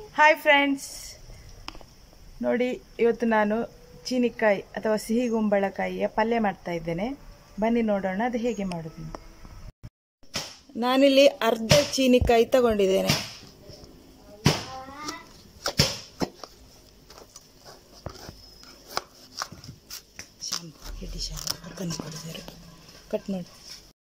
hi friends ನೋಡಿ ಇವತ್ತು ನಾನು ಚೀನಿಕಾಯಿ ಅಥವಾ ಸಿಹಿ ಗುಂಬಳಕಾಯಿಯ ಪಲ್ಯ ಮಾಡ್ತಾ ಇದ್ದೇನೆ ಬನ್ನಿ ನೋಡೋಣ ಅದು ಹೇಗೆ ಮಾಡೋದು ನಾನಿಲ್ಲಿ ಅರ್ಧ ಚೀನಿಕಾಯಿ ತಗೊಂಡಿದ್ದೇನೆ ಶಾಂಪು ಹಿಡಿ ಶಾಂಪು ಅಕ್ಕನ ಕೊಡಿಸಿದ್ರು ಕಟ್ ಮಾಡಿ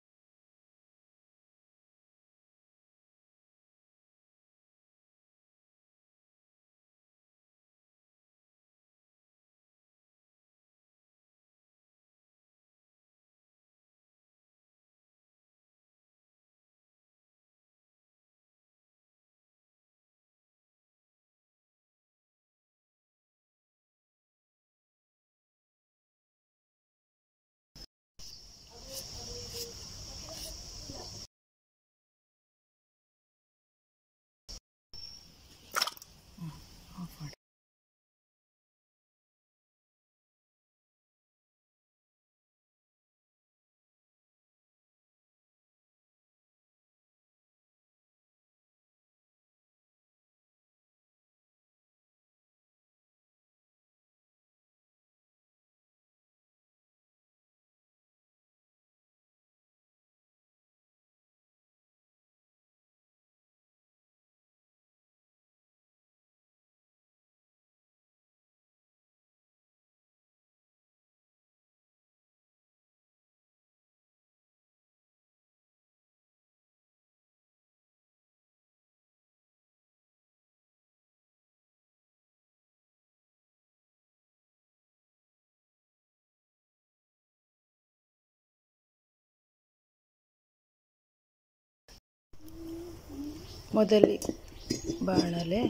ಮೊದಲಿ ಬಾಣಲೆ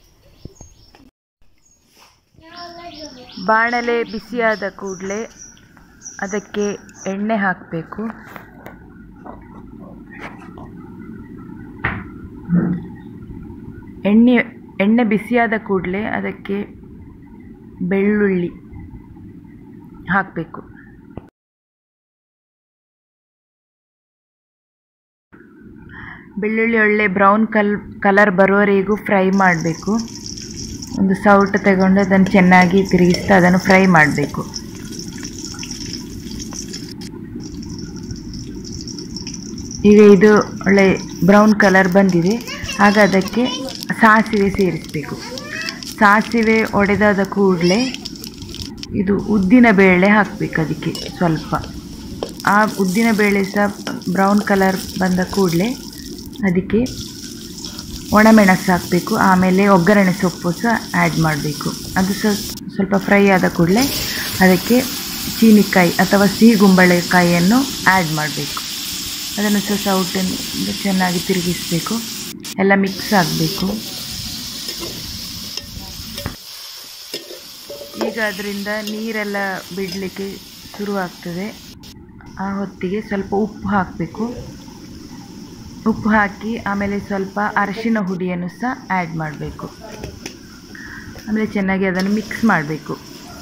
ಬಾಣಲೆ ಬಿಸಿಯಾದ ಕೂಡಲೇ ಅದಕ್ಕೆ ಎಣ್ಣೆ ಹಾಕಬೇಕು ಎಣ್ಣೆ ಎಣ್ಣೆ ಬಿಸಿಯಾದ ಕೂಡಲೇ ಅದಕ್ಕೆ ಬೆಳ್ಳುಳ್ಳಿ ಹಾಕಬೇಕು ಬೆಳ್ಳುಳ್ಳಿ ಒಳ್ಳೆ ಬ್ರೌನ್ ಕಲ್ ಕಲರ್ ಬರೋವರೆಗೂ ಫ್ರೈ ಮಾಡಬೇಕು ಒಂದು ಸೌಟು ತಗೊಂಡು ಅದನ್ನು ಚೆನ್ನಾಗಿ ತಿರುಗಿಸ್ತಾ ಅದನ್ನು ಫ್ರೈ ಮಾಡಬೇಕು ಈಗ ಇದು ಒಳ್ಳೆ ಬ್ರೌನ್ ಕಲರ್ ಬಂದಿದೆ ಆಗ ಅದಕ್ಕೆ ಸಾಸಿವೆ ಸೇರಿಸಬೇಕು ಸಾಸಿವೆ ಒಡೆದಾದ ಕೂಡಲೇ ಇದು ಉದ್ದಿನ ಬೇಳೆ ಹಾಕಬೇಕು ಅದಕ್ಕೆ ಸ್ವಲ್ಪ ಆ ಉದ್ದಿನ ಬೇಳೆ ಸಹ ಬ್ರೌನ್ ಕಲರ್ ಬಂದ ಕೂಡಲೇ ಅದಕ್ಕೆ ಒಣಮೆಣಸು ಹಾಕಬೇಕು ಆಮೇಲೆ ಒಗ್ಗರಣೆ ಸೊಪ್ಪು ಸಹ ಆ್ಯಡ್ ಮಾಡಬೇಕು ಅದು ಸಹ ಸ್ವಲ್ಪ ಫ್ರೈ ಆದ ಕೂಡಲೇ ಅದಕ್ಕೆ ಚೀನಿಕಾಯಿ ಅಥವಾ ಸಿಹಿ ಗುಂಬಳಕಾಯಿಯನ್ನು ಆ್ಯಡ್ ಮಾಡಬೇಕು ಅದನ್ನು ಸಹ ಸೌಟಿಂದ ಚೆನ್ನಾಗಿ ತಿರುಗಿಸಬೇಕು ಎಲ್ಲ ಮಿಕ್ಸ್ ಆಗಬೇಕು ಈಗ ಅದರಿಂದ ನೀರೆಲ್ಲ ಬಿಡಲಿಕ್ಕೆ ಶುರುವಾಗ್ತದೆ ಆ ಹೊತ್ತಿಗೆ ಸ್ವಲ್ಪ ಉಪ್ಪು ಹಾಕಬೇಕು ಉಪ್ಪು ಹಾಕಿ ಆಮೇಲೆ ಸ್ವಲ್ಪ ಅರಿಶಿನ ಹುಡಿಯನ್ನು ಸಹ ಆ್ಯಡ್ ಮಾಡಬೇಕು ಆಮೇಲೆ ಚೆನ್ನಾಗಿ ಅದನ್ನು ಮಿಕ್ಸ್ ಮಾಡಬೇಕು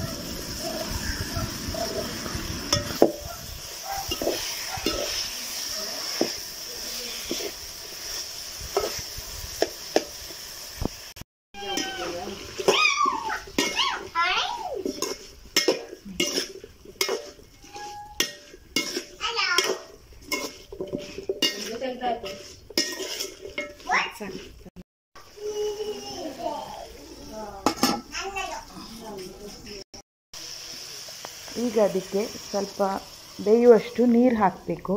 ಈಗ ಅದಕ್ಕೆ ಸ್ವಲ್ಪ ಬೇಯುವಷ್ಟು ನೀರು ಹಾಕಬೇಕು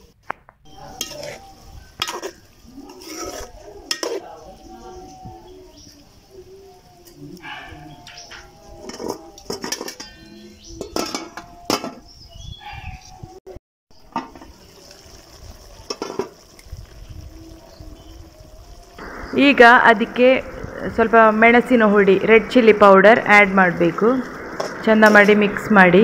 ಈಗ ಅದಕ್ಕೆ ಸ್ವಲ್ಪ ಮೆಣಸಿನ ಹುಡಿ ರೆಡ್ ಚಿಲ್ಲಿ ಪೌಡರ್ ಆ್ಯಡ್ ಮಾಡಬೇಕು ಚೆಂದ ಮಾಡಿ ಮಿಕ್ಸ್ ಮಾಡಿ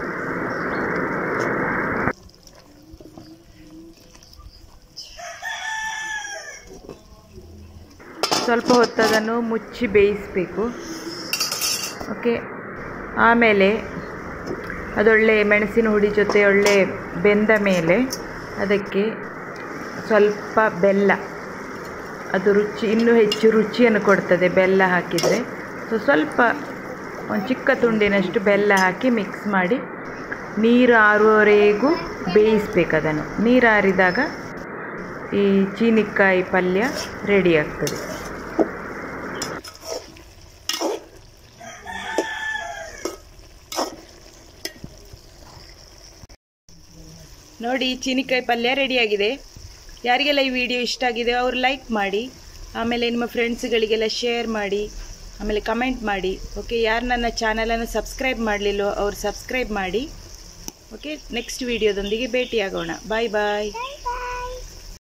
ಸ್ವಲ್ಪ ಹೊತ್ತು ಅದನ್ನು ಮುಚ್ಚಿ ಬೇಯಿಸಬೇಕು ಓಕೆ ಆಮೇಲೆ ಅದೊಳ್ಳೆ ಮೆಣಸಿನ ಹುಡಿ ಜೊತೆ ಒಳ್ಳೆ ಬೆಂದ ಮೇಲೆ ಅದಕ್ಕೆ ಸ್ವಲ್ಪ ಬೆಲ್ಲ ಅದು ರುಚಿ ಇನ್ನೂ ಹೆಚ್ಚು ರುಚಿಯನ್ನು ಕೊಡ್ತದೆ ಬೆಲ್ಲ ಹಾಕಿದರೆ ಸೊ ಸ್ವಲ್ಪ ಒಂದು ಚಿಕ್ಕ ತುಂಡಿನಷ್ಟು ಬೆಲ್ಲ ಹಾಕಿ ಮಿಕ್ಸ್ ಮಾಡಿ ನೀರು ಆರುವವರೆಗೂ ಬೇಯಿಸ್ಬೇಕು ಅದನ್ನು ನೀರು ಆರಿದಾಗ ಈ ಚೀನಿಕಾಯಿ ಪಲ್ಯ ರೆಡಿ ಆಗ್ತದೆ ನೋಡಿ ಚೀನಿಕಾಯಿ ಪಲ್ಯ ರೆಡಿಯಾಗಿದೆ ಯಾರಿಗೆಲ್ಲ ಈ ವಿಡಿಯೋ ಇಷ್ಟ ಆಗಿದೆ ಅವರು ಲೈಕ್ ಮಾಡಿ ಆಮೇಲೆ ನಿಮ್ಮ ಫ್ರೆಂಡ್ಸ್ಗಳಿಗೆಲ್ಲ ಶೇರ್ ಮಾಡಿ ಆಮೇಲೆ ಕಮೆಂಟ್ ಮಾಡಿ ಓಕೆ ಯಾರು ನನ್ನ ಚಾನಲನ್ನು ಸಬ್ಸ್ಕ್ರೈಬ್ ಮಾಡಲಿಲ್ಲೋ ಅವ್ರು ಸಬ್ಸ್ಕ್ರೈಬ್ ಮಾಡಿ ಓಕೆ ನೆಕ್ಸ್ಟ್ ವಿಡಿಯೋದೊಂದಿಗೆ ಭೇಟಿಯಾಗೋಣ ಬಾಯ್ ಬಾಯ್